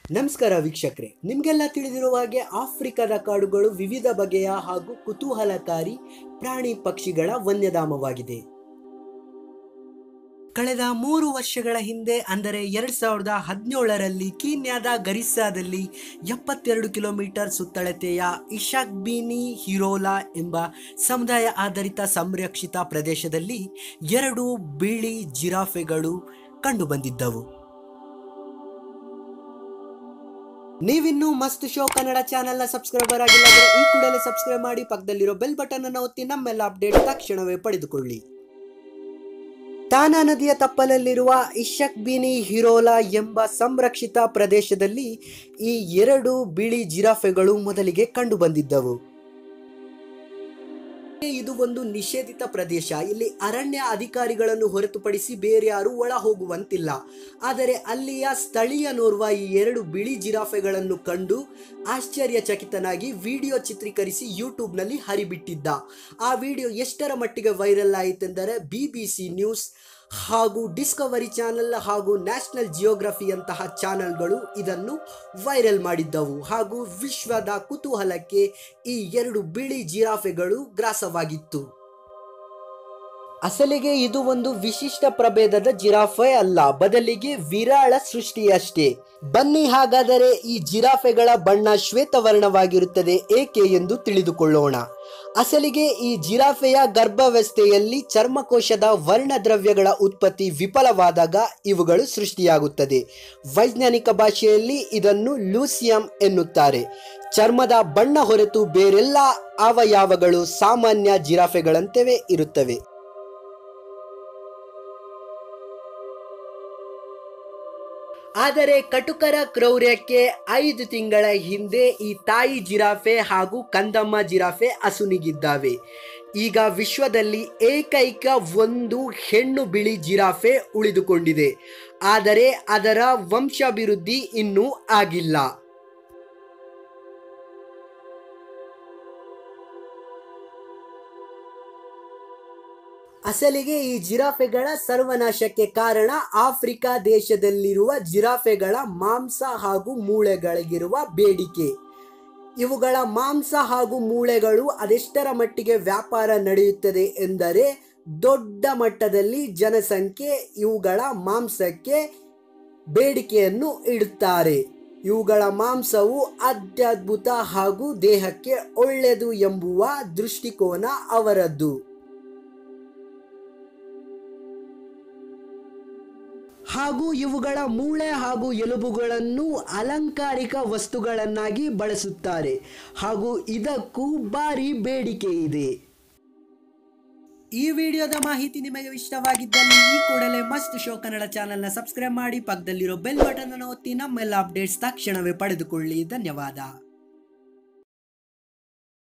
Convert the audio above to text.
ನಮಸ್ಕಾರ ವೀಕ್ಷಕರೇ ನಿಮಗೆಲ್ಲ ತಿಳಿದಿರುವ ಹಾಗೆ ಆಫ್ರಿಕಾದ ಕಾಡುಗಳು ವಿವಿಧ ಬಗೆಯ ಹಾಗೂ ಕುತೂಹಲಕಾರಿ ಪ್ರಾಣಿ ಪಕ್ಷಿಗಳ ವನ್ಯಧಾಮವಾಗಿದೆ ಕಳೆದ ಮೂರು ವರ್ಷಗಳ ಹಿಂದೆ ಅಂದರೆ ಎರಡ್ ಸಾವಿರದ ಹದಿನೇಳರಲ್ಲಿ ಕೀನ್ಯಾದ ಗರಿಸ್ಸಾದಲ್ಲಿ ಎಪ್ಪತ್ತೆರಡು ಕಿಲೋಮೀಟರ್ ಸುತ್ತಳತೆಯ ಇಶಾಕ್ಬಿನಿ ಹಿರೋಲಾ ಎಂಬ ಸಮುದಾಯ ಆಧಾರಿತ ಸಂರಕ್ಷಿತ ಪ್ರದೇಶದಲ್ಲಿ ಎರಡು ಬಿಳಿ ಜಿರಾಫೆಗಳು ಕಂಡುಬಂದಿದ್ದವು ನೀವಿನ್ನೂ ಮಸ್ತ್ ಶೋ ಕನ್ನಡ ಚಾನೆಲ್ನ ಸಬ್ಸ್ಕ್ರೈಬರ್ ಆಗಿಲ್ಲ ಅಂದ್ರೆ ಈ ಕೂಡಲೇ ಸಬ್ಸ್ಕ್ರೈಬ್ ಮಾಡಿ ಪಕ್ಕದಲ್ಲಿರೋ ಬೆಲ್ ಬಟನ್ ಅನ್ನು ಒತ್ತಿ ನಮ್ಮೆಲ್ಲ ಅಪ್ಡೇಟ್ ತಕ್ಷಣವೇ ಪಡೆದುಕೊಳ್ಳಿ ತಾನಾ ನದಿಯ ತಪ್ಪಲಲ್ಲಿರುವ ಇಶಕ್ಬಿನಿ ಹಿರೋಲಾ ಎಂಬ ಸಂರಕ್ಷಿತ ಪ್ರದೇಶದಲ್ಲಿ ಈ ಎರಡು ಬಿಳಿ ಜಿರಾಫೆಗಳು ಮೊದಲಿಗೆ ಕಂಡುಬಂದಿದ್ದವು ಇದು ಒಂದು ನಿಷೇಧಿತ ಪ್ರದೇಶ ಇಲ್ಲಿ ಅರಣ್ಯ ಅಧಿಕಾರಿಗಳನ್ನು ಹೊರತುಪಡಿಸಿ ಬೇರೆ ಯಾರು ಒಳ ಹೋಗುವಂತಿಲ್ಲ ಆದರೆ ಅಲ್ಲಿಯ ಸ್ಥಳೀಯನೋರ್ವ ಈ ಎರಡು ಬಿಳಿ ಜಿರಾಫೆಗಳನ್ನು ಕಂಡು ಆಶ್ಚರ್ಯಚಕಿತನಾಗಿ ವಿಡಿಯೋ ಚಿತ್ರೀಕರಿಸಿ ಯೂಟ್ಯೂಬ್ನಲ್ಲಿ ಹರಿಬಿಟ್ಟಿದ್ದ ಆ ವಿಡಿಯೋ ಎಷ್ಟರ ಮಟ್ಟಿಗೆ ವೈರಲ್ ಆಯಿತೆಂದರೆ ಬಿ ಬಿ ಸಿ ನ್ಯೂಸ್ ಹಾಗೂ ಡಿಸ್ಕವರಿ ಚಾನೆಲ್ ಹಾಗೂ ನ್ಯಾಷನಲ್ ಜಿಯೋಗ್ರಫಿಯಂತಹ ಚಾನೆಲ್ಗಳು ಇದನ್ನು ವೈರಲ್ ಮಾಡಿದ್ದವು ಹಾಗೂ ವಿಶ್ವದ ಕುತೂಹಲಕ್ಕೆ ಈ ಎರಡು ಬಿಳಿ ಜಿರಾಫೆಗಳು ಗ್ರಾಸವಾಗಿತ್ತು ಅಸಲಿಗೆ ಇದು ಒಂದು ವಿಶಿಷ್ಟ ಪ್ರಭೇದದ ಜಿರಾಫೆ ಅಲ್ಲ ಬದಲಿಗೆ ವಿರಾಳ ಸೃಷ್ಟಿಯಷ್ಟೇ ಬನ್ನಿ ಹಾಗಾದರೆ ಈ ಜಿರಾಫೆಗಳ ಬಣ್ಣ ಶ್ವೇತವರ್ಣವಾಗಿರುತ್ತದೆ ಏಕೆ ಎಂದು ತಿಳಿದುಕೊಳ್ಳೋಣ ಅಸಲಿಗೆ ಈ ಜಿರಾಫೆಯ ಗರ್ಭಾವಸ್ಥೆಯಲ್ಲಿ ಚರ್ಮಕೋಶದ ವರ್ಣದ್ರವ್ಯಗಳ ಉತ್ಪತ್ತಿ ವಿಫಲವಾದಾಗ ಇವುಗಳು ಸೃಷ್ಟಿಯಾಗುತ್ತದೆ ವೈಜ್ಞಾನಿಕ ಭಾಷೆಯಲ್ಲಿ ಇದನ್ನು ಲೂಸಿಯಂ ಎನ್ನುತ್ತಾರೆ ಚರ್ಮದ ಬಣ್ಣ ಹೊರತು ಬೇರೆಲ್ಲ ಅವಯವಗಳು ಸಾಮಾನ್ಯ ಜಿರಾಫೆಗಳಂತೆಯೇ ಇರುತ್ತವೆ ಆದರೆ ಕಟುಕರ ಕ್ರೌರ್ಯಕ್ಕೆ ಐದು ತಿಂಗಳ ಹಿಂದೆ ಈ ತಾಯಿ ಜಿರಾಫೆ ಹಾಗೂ ಕಂದಮ್ಮ ಜಿರಾಫೆ ಅಸುನಿಗಿದ್ದಾವೆ ಈಗ ವಿಶ್ವದಲ್ಲಿ ಏಕೈಕ ಒಂದು ಹೆಣ್ಣು ಬಿಳಿ ಜಿರಾಫೆ ಉಳಿದುಕೊಂಡಿದೆ ಆದರೆ ಅದರ ವಂಶಾಭಿವೃದ್ಧಿ ಇನ್ನೂ ಆಗಿಲ್ಲ ಅಸಲಿಗೆ ಈ ಜಿರಾಫೆಗಳ ಸರ್ವನಾಶಕ್ಕೆ ಕಾರಣ ಆಫ್ರಿಕಾ ದೇಶದಲ್ಲಿರುವ ಜಿರಾಫೆಗಳ ಮಾಂಸ ಹಾಗೂ ಮೂಳೆಗಳಿಗಿರುವ ಬೇಡಿಕೆ ಇವುಗಳ ಮಾಂಸ ಹಾಗೂ ಮೂಳೆಗಳು ಅದೆಷ್ಟರ ಮಟ್ಟಿಗೆ ವ್ಯಾಪಾರ ನಡೆಯುತ್ತದೆ ಎಂದರೆ ದೊಡ್ಡ ಮಟ್ಟದಲ್ಲಿ ಜನಸಂಖ್ಯೆ ಇವುಗಳ ಮಾಂಸಕ್ಕೆ ಬೇಡಿಕೆಯನ್ನು ಇಡುತ್ತಾರೆ ಇವುಗಳ ಮಾಂಸವು ಅತ್ಯದ್ಭುತ ಹಾಗೂ ದೇಹಕ್ಕೆ ಒಳ್ಳೆಯದು ಎಂಬುವ ದೃಷ್ಟಿಕೋನ ಅವರದ್ದು ಹಾಗೂ ಇವುಗಳ ಮೂಳೆ ಹಾಗೂ ಎಲುಬುಗಳನ್ನು ಅಲಂಕಾರಿಕ ವಸ್ತುಗಳನ್ನಾಗಿ ಬಳಸುತ್ತಾರೆ ಹಾಗೂ ಇದಕ್ಕೂ ಭಾರಿ ಬೇಡಿಕೆ ಇದೆ ಈ ವಿಡಿಯೋದ ಮಾಹಿತಿ ನಿಮಗೆ ಇಷ್ಟವಾಗಿದ್ದಲ್ಲಿ ಈ ಕೂಡಲೇ ಮಸ್ತ್ ಶೋ ಕನ್ನಡ ಚಾನೆಲ್ನ ಸಬ್ಸ್ಕ್ರೈಬ್ ಮಾಡಿ ಪಕ್ಕದಲ್ಲಿರೋ ಬೆಲ್ ಬಟನ್ ಅನ್ನು ಒತ್ತಿ ನಮ್ಮೆಲ್ಲ ಅಪ್ಡೇಟ್ಸ್ ತಕ್ಷಣವೇ ಪಡೆದುಕೊಳ್ಳಿ ಧನ್ಯವಾದ